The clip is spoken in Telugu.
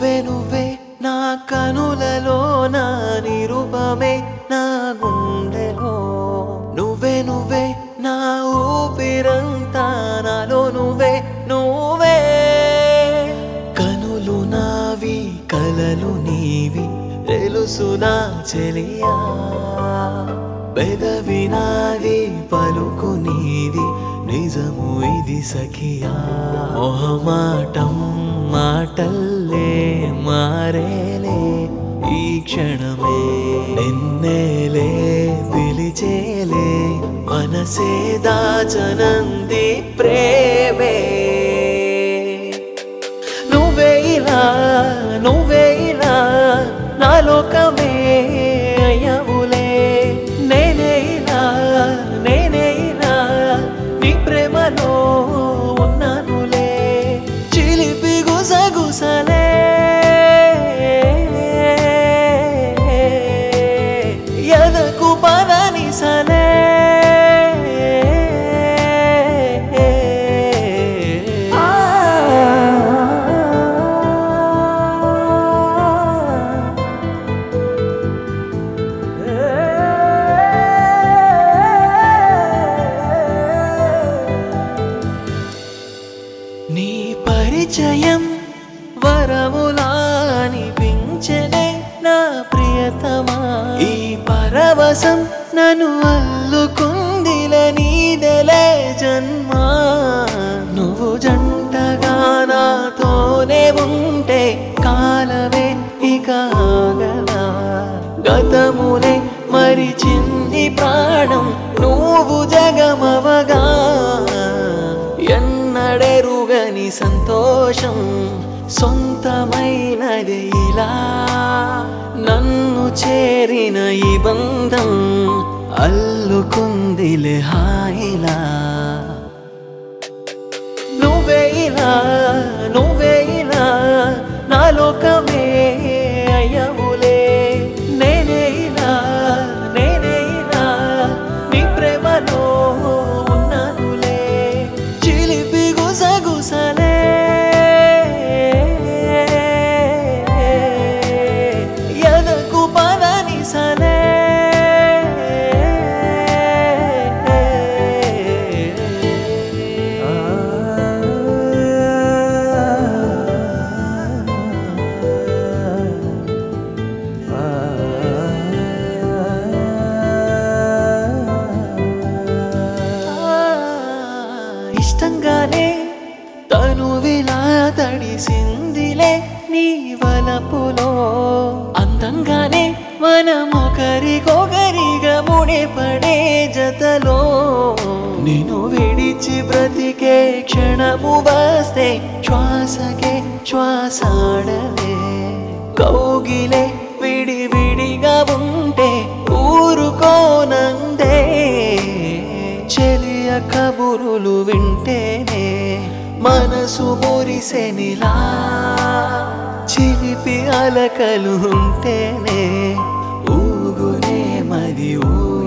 నువ్వే నువ్వే నా కనులలో నా నిరూపమే నా గుండెలో నువ్వే నువ్వే నా ఊపిరంతా నాలో నువ్వే నువ్వే కనులు నావి కలలు నీవి తెలుసు నా చెలియా పెదవి నాది పలుకు నీది నిజము ఇది సఖియా మొహమాటం మాటల్లే మారేలే ఈ క్షణమే నిన్నేలే పిలిచేలే మనసే దాచనంది ప్రేమే నువ్వే ఇలా నువ్వే ఇలా నా లోకమే అయ్యవులే నేనే ఇలా నేనే ఇలా నీ ప్రేమలో ఉన్నానులే చిలిపి గుసగుసలే ఎదకు పదనిసలే నీ పరిచయం వరములా అనిపించనే నా ప్రియతమా ఈ పరవశం నన్ను అల్లుకుందిల నీదెలే జన్మా నువ్వు జంటగా నాతోనే ఉంటే కాలమే ఇక ఆగలా గతములే మరిచింది ప్రాణం నువ్వు జగమవగా ఎన్నడెరుగని సంతోషం సొంతమైనది ఇలా నన్ను చేరిన ఈ బంధం అల్లుకుందిలే హాయిలా నువ్వే ఇలా నువ్వే ఇలా నా లోకమే అయ్యవులే నేనే ఇలా నేనే ఇలా నీ ప్రేమలో ఉన్నానులే చిలిపి గుసగుసలే ఎదకు పదనిసలే ఇష్టంగానే తను విలా తడిసిందిలే నీ వలపులో అందంగానే మనమొకరికొకరిగా ముడిపడే జతలో నిన్ను విడిచి బ్రతికే క్షణము వస్తే శ్వాసకే శ్వాసాడలే కౌగిలే విడి విడిగా ఉంటే ఊరుకోనందే చెలియ కబురులు వింటేనే మనసు మురిసెనిలా చిలిపి అలకలు ఉంటేనే ఊగునే మది ఊ